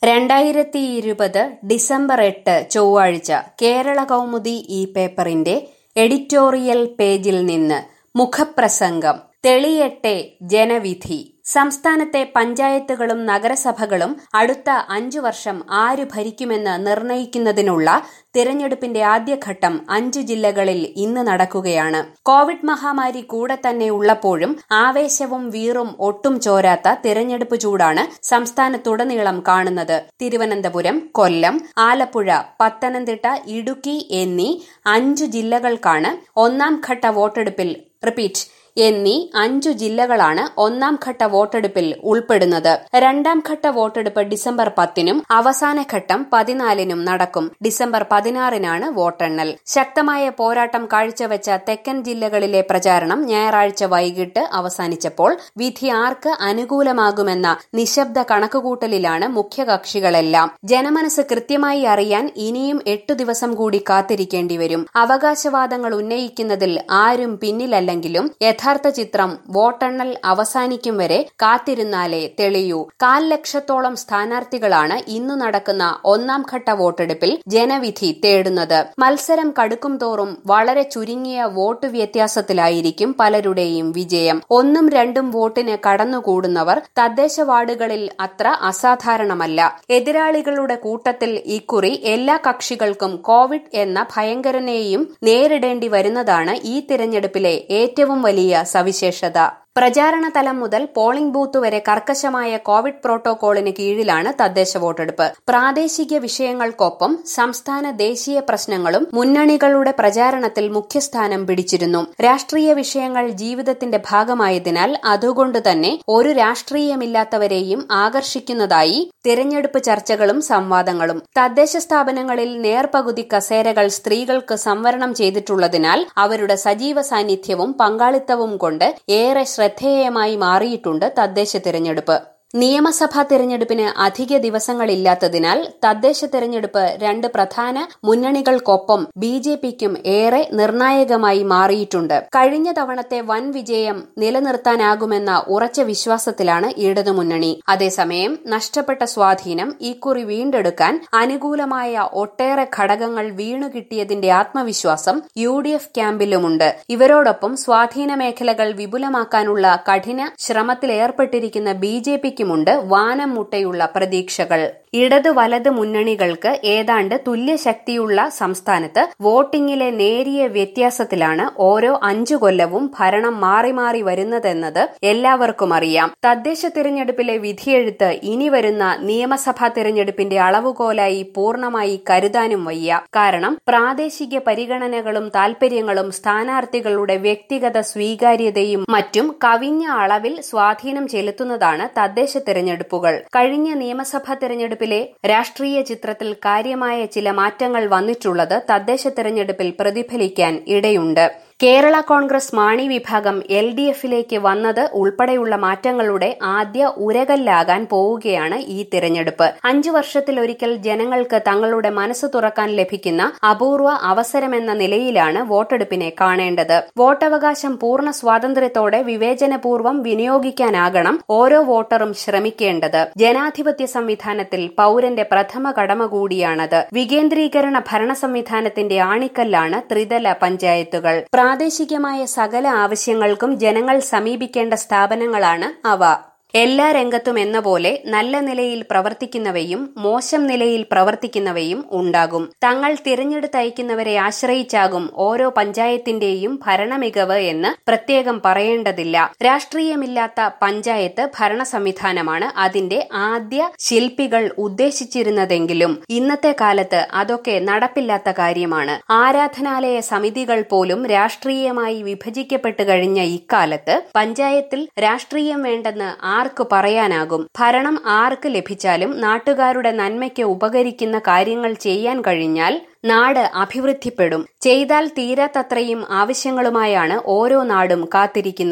രണ്ടായിരത്തി ഇരുപത് ഡിസംബർ എട്ട് ചൊവ്വാഴ്ച കേരള കൗമുദി ഈ പേപ്പറിന്റെ എഡിറ്റോറിയൽ പേജിൽ നിന്ന് മുഖപ്രസംഗം തെളിയട്ടെ ജനവിധി സംസ്ഥാനത്തെ പഞ്ചായത്തുകളും നഗരസഭകളും അടുത്ത അഞ്ചു വർഷം ആര് ഭരിക്കുമെന്ന് നിർണയിക്കുന്നതിനുള്ള തിരഞ്ഞെടുപ്പിന്റെ ആദ്യഘട്ടം അഞ്ചു ജില്ലകളിൽ ഇന്ന് നടക്കുകയാണ് കോവിഡ് മഹാമാരി കൂടെ തന്നെ ഉള്ളപ്പോഴും ആവേശവും വീറും ഒട്ടും ചോരാത്ത തിരഞ്ഞെടുപ്പ് ചൂടാണ് സംസ്ഥാനത്തുടനീളം കാണുന്നത് തിരുവനന്തപുരം കൊല്ലം ആലപ്പുഴ പത്തനംതിട്ട ഇടുക്കി എന്നീ അഞ്ചു ജില്ലകൾക്കാണ് ഒന്നാം ഘട്ട വോട്ടെടുപ്പിൽ റിപ്പീറ്റ് എന്നീ അഞ്ചു ജില്ലകളാണ് ഒന്നാം ഘട്ട വോട്ടെടുപ്പിൽ ഉൾപ്പെടുന്നത് രണ്ടാം ഘട്ട വോട്ടെടുപ്പ് ഡിസംബർ പത്തിനും അവസാന ഘട്ടം പതിനാലിനും നടക്കും ഡിസംബർ പതിനാറിനാണ് വോട്ടെണ്ണൽ ശക്തമായ പോരാട്ടം കാഴ്ചവെച്ച തെക്കൻ ജില്ലകളിലെ പ്രചാരണം ഞായറാഴ്ച വൈകിട്ട് അവസാനിച്ചപ്പോൾ വിധി ആർക്ക് അനുകൂലമാകുമെന്ന നിശബ്ദ കണക്കുകൂട്ടലിലാണ് മുഖ്യകക്ഷികളെല്ലാം ജനമനസ് കൃത്യമായി അറിയാൻ ഇനിയും എട്ടു ദിവസം കൂടി കാത്തിരിക്കേണ്ടി വരും അവകാശവാദങ്ങൾ ഉന്നയിക്കുന്നതിൽ ആരും പിന്നിലല്ലെങ്കിലും യഥാർത്ഥ ചിത്രം വോട്ടെണ്ണൽ അവസാനിക്കും വരെ കാത്തിരുന്നാലേ തെളിയൂ കാൽ ലക്ഷത്തോളം സ്ഥാനാർത്ഥികളാണ് ഇന്നു നടക്കുന്ന ഒന്നാം ഘട്ട വോട്ടെടുപ്പിൽ ജനവിധി തേടുന്നത് മത്സരം കടുക്കും തോറും വളരെ ചുരുങ്ങിയ വോട്ട് വ്യത്യാസത്തിലായിരിക്കും പലരുടെയും വിജയം ഒന്നും രണ്ടും വോട്ടിന് കടന്നുകൂടുന്നവർ തദ്ദേശ വാർഡുകളിൽ അത്ര അസാധാരണമല്ല എതിരാളികളുടെ കൂട്ടത്തിൽ ഇക്കുറി എല്ലാ കക്ഷികൾക്കും കോവിഡ് എന്ന ഭയങ്കരനെയും നേരിടേണ്ടി വരുന്നതാണ് ഈ തിരഞ്ഞെടുപ്പിലെ ഏറ്റവും വലിയ സവിശേഷത പ്രചാരണ തലം മുതൽ പോളിംഗ് ബൂത്ത് വരെ കർക്കശമായ കോവിഡ് പ്രോട്ടോകോളിന് കീഴിലാണ് തദ്ദേശ വോട്ടെടുപ്പ് പ്രാദേശിക വിഷയങ്ങൾക്കൊപ്പം സംസ്ഥാന ദേശീയ പ്രശ്നങ്ങളും മുന്നണികളുടെ പ്രചാരണത്തിൽ മുഖ്യസ്ഥാനം പിടിച്ചിരുന്നു രാഷ്ട്രീയ വിഷയങ്ങൾ ജീവിതത്തിന്റെ ഭാഗമായതിനാൽ അതുകൊണ്ട് തന്നെ ഒരു രാഷ്ട്രീയമില്ലാത്തവരെയും ആകർഷിക്കുന്നതായി തിരഞ്ഞെടുപ്പ് ചർച്ചകളും സംവാദങ്ങളും തദ്ദേശ സ്ഥാപനങ്ങളിൽ നേർപകുതി കസേരകൾ സ്ത്രീകൾക്ക് സംവരണം ചെയ്തിട്ടുള്ളതിനാൽ അവരുടെ സജീവ സാന്നിധ്യവും പങ്കാളിത്തവും കൊണ്ട് ഏറെ ശ്രദ്ധേയമായി മാറിയിട്ടുണ്ട് തദ്ദേശ തിരഞ്ഞെടുപ്പ് നിയമസഭാ തിരഞ്ഞെടുപ്പിന് അധിക ദിവസങ്ങളില്ലാത്തതിനാൽ തദ്ദേശ തിരഞ്ഞെടുപ്പ് രണ്ട് പ്രധാന മുന്നണികൾക്കൊപ്പം ബി ജെ പിക്കും ഏറെ നിർണായകമായി മാറിയിട്ടുണ്ട് കഴിഞ്ഞ തവണത്തെ വൻ വിജയം നിലനിർത്താനാകുമെന്ന ഉറച്ച വിശ്വാസത്തിലാണ് ഇടതുമുന്നണി അതേസമയം നഷ്ടപ്പെട്ട സ്വാധീനം ഇക്കുറി വീണ്ടെടുക്കാൻ അനുകൂലമായ ഒട്ടേറെ ഘടകങ്ങൾ വീണുകിട്ടിയതിന്റെ ആത്മവിശ്വാസം യു ഡി എഫ് ക്യാമ്പിലുമുണ്ട് ഇവരോടൊപ്പം സ്വാധീന മേഖലകൾ വിപുലമാക്കാനുള്ള കഠിന ശ്രമത്തിലേർപ്പെട്ടിരിക്കുന്ന ബി ജെ പിക്ക് ുമുണ്ട് വാനം മുട്ടയുള്ള പ്രതീക്ഷകൾ ഇടത് വലത് മുന്നണികൾക്ക് ഏതാണ്ട് തുല്യശക്തിയുള്ള സംസ്ഥാനത്ത് വോട്ടിംഗിലെ നേരിയ വ്യത്യാസത്തിലാണ് ഓരോ അഞ്ചു കൊല്ലവും ഭരണം മാറി മാറി വരുന്നതെന്നത് എല്ലാവർക്കും അറിയാം തദ്ദേശ തിരഞ്ഞെടുപ്പിലെ വിധിയെഴുത്ത് ഇനി വരുന്ന നിയമസഭാ തിരഞ്ഞെടുപ്പിന്റെ അളവുകോലായി പൂർണ്ണമായി കരുതാനും വയ്യ കാരണം പ്രാദേശിക പരിഗണനകളും താൽപര്യങ്ങളും സ്ഥാനാർത്ഥികളുടെ വ്യക്തിഗത സ്വീകാര്യതയും മറ്റും കവിഞ്ഞ അളവിൽ സ്വാധീനം ചെലുത്തുന്നതാണ് തദ്ദേശ തിരഞ്ഞെടുപ്പുകൾ കഴിഞ്ഞ നിയമസഭാ തിരഞ്ഞെടുപ്പിലെ രാഷ്ട്രീയ ചിത്രത്തിൽ കാര്യമായ ചില മാറ്റങ്ങൾ വന്നിട്ടുള്ളത് തദ്ദേശ തിരഞ്ഞെടുപ്പിൽ പ്രതിഫലിക്കാൻ ഇടയുണ്ട് കേരള കോൺഗ്രസ് മാണി വിഭാഗം എൽ ഡി എഫിലേക്ക് വന്നത് ഉൾപ്പെടെയുള്ള മാറ്റങ്ങളുടെ ആദ്യ ഉരകല്ലാകാൻ പോവുകയാണ് ഈ തിരഞ്ഞെടുപ്പ് അഞ്ചു വർഷത്തിലൊരിക്കൽ ജനങ്ങൾക്ക് തങ്ങളുടെ മനസ്സ് തുറക്കാൻ ലഭിക്കുന്ന അപൂർവ അവസരമെന്ന നിലയിലാണ് വോട്ടെടുപ്പിനെ കാണേണ്ടത് വോട്ടവകാശം പൂർണ്ണ സ്വാതന്ത്ര്യത്തോടെ വിവേചനപൂർവ്വം വിനിയോഗിക്കാനാകണം ഓരോ വോട്ടറും ശ്രമിക്കേണ്ടത് ജനാധിപത്യ സംവിധാനത്തിൽ പൌരന്റെ പ്രഥമ കടമ കൂടിയാണത് വികേന്ദ്രീകരണ ഭരണ സംവിധാനത്തിന്റെ ആണിക്കല്ലാണ് ത്രിതല പഞ്ചായത്തുകൾ പ്രാദേശികമായ സകല ആവശ്യങ്ങൾക്കും ജനങ്ങൾ സമീപിക്കേണ്ട സ്ഥാപനങ്ങളാണ് അവ എല്ലാ രംഗത്തും എന്ന പോലെ നല്ല നിലയിൽ പ്രവർത്തിക്കുന്നവയും മോശം നിലയിൽ പ്രവർത്തിക്കുന്നവയും ഉണ്ടാകും തങ്ങൾ തിരഞ്ഞെടുത്തയക്കുന്നവരെ ആശ്രയിച്ചാകും ഓരോ പഞ്ചായത്തിന്റെയും ഭരണമികവ് എന്ന് പ്രത്യേകം പറയേണ്ടതില്ല രാഷ്ട്രീയമില്ലാത്ത പഞ്ചായത്ത് ഭരണ സംവിധാനമാണ് അതിന്റെ ആദ്യ ശില്പികൾ ഉദ്ദേശിച്ചിരുന്നതെങ്കിലും ഇന്നത്തെ കാലത്ത് അതൊക്കെ നടപ്പില്ലാത്ത കാര്യമാണ് ആരാധനാലയ സമിതികൾ പോലും രാഷ്ട്രീയമായി വിഭജിക്കപ്പെട്ടു കഴിഞ്ഞ ഇക്കാലത്ത് പഞ്ചായത്തിൽ രാഷ്ട്രീയം വേണ്ടെന്ന് ആർക്ക് പറയാനാകും ഭരണം ആർക്ക് ലഭിച്ചാലും നാട്ടുകാരുടെ നന്മയ്ക്ക് ഉപകരിക്കുന്ന കാര്യങ്ങൾ ചെയ്യാൻ കഴിഞ്ഞാൽ നാട് അഭിവൃദ്ധിപ്പെടും ചെയ്താൽ തീരാത്തത്രയും ആവശ്യങ്ങളുമായാണ് ഓരോ നാടും കാത്തിരിക്കുന്നത്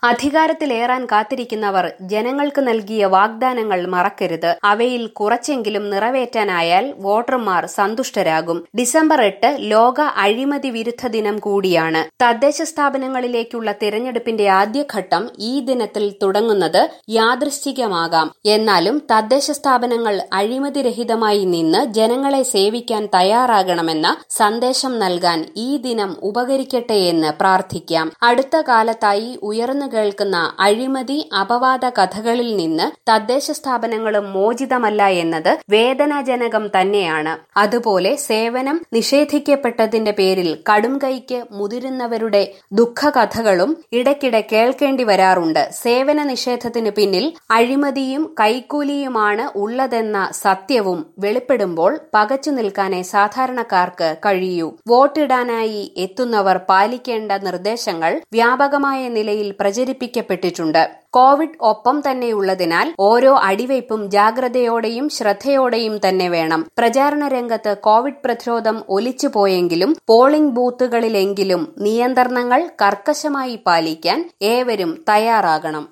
അധികാരത്തിലേറാൻ കാത്തിരിക്കുന്നവർ ജനങ്ങൾക്ക് നൽകിയ വാഗ്ദാനങ്ങൾ മറക്കരുത് അവയിൽ കുറച്ചെങ്കിലും നിറവേറ്റാനായാൽ വോട്ടർമാർ സന്തുഷ്ടരാകും ഡിസംബർ എട്ട് ലോക അഴിമതി വിരുദ്ധ ദിനം കൂടിയാണ് തദ്ദേശ സ്ഥാപനങ്ങളിലേക്കുള്ള തിരഞ്ഞെടുപ്പിന്റെ ആദ്യഘട്ടം ഈ ദിനത്തിൽ തുടങ്ങുന്നത് യാദൃശ്ചികമാകാം എന്നാലും തദ്ദേശ സ്ഥാപനങ്ങൾ അഴിമതിരഹിതമായി നിന്ന് ജനങ്ങളെ സേവിക്കാൻ തയ്യാറാകണമെന്ന സന്ദേശം നൽകാൻ ഈ ദിനം ഉപകരിക്കട്ടെ എന്ന് പ്രാർത്ഥിക്കാം അടുത്ത കാലത്തായി ഉയർന്നു കേൾക്കുന്ന അഴിമതി അപവാദ കഥകളിൽ നിന്ന് തദ്ദേശ സ്ഥാപനങ്ങളും മോചിതമല്ല എന്നത് വേദനാജനകം തന്നെയാണ് അതുപോലെ സേവനം നിഷേധിക്കപ്പെട്ടതിന്റെ പേരിൽ കടുംകൈക്ക് മുതിരുന്നവരുടെ ദുഃഖകഥകളും ഇടയ്ക്കിടെ കേൾക്കേണ്ടി വരാറുണ്ട് സേവന നിഷേധത്തിന് പിന്നിൽ അഴിമതിയും കൈക്കൂലിയുമാണ് ഉള്ളതെന്ന സത്യവും വെളിപ്പെടുമ്പോൾ പകച്ചു നിൽക്കാനേ സാധാരണക്കാർക്ക് കഴിയൂ വോട്ടിടാനായി എത്തുന്നവർ പാലിക്കേണ്ട നിർദ്ദേശങ്ങൾ വ്യാപകമായ നിലയിൽ പ്രചരിപ്പിക്കപ്പെട്ടിട്ടുണ്ട് കോവിഡ് ഒപ്പം തന്നെയുള്ളതിനാൽ ഓരോ അടിവയ്പും ജാഗ്രതയോടെയും ശ്രദ്ധയോടെയും തന്നെ വേണം പ്രചാരണ രംഗത്ത് കോവിഡ് പ്രതിരോധം ഒലിച്ചു പോയെങ്കിലും പോളിംഗ് ബൂത്തുകളിലെങ്കിലും നിയന്ത്രണങ്ങൾ കർക്കശമായി പാലിക്കാൻ ഏവരും തയ്യാറാകണം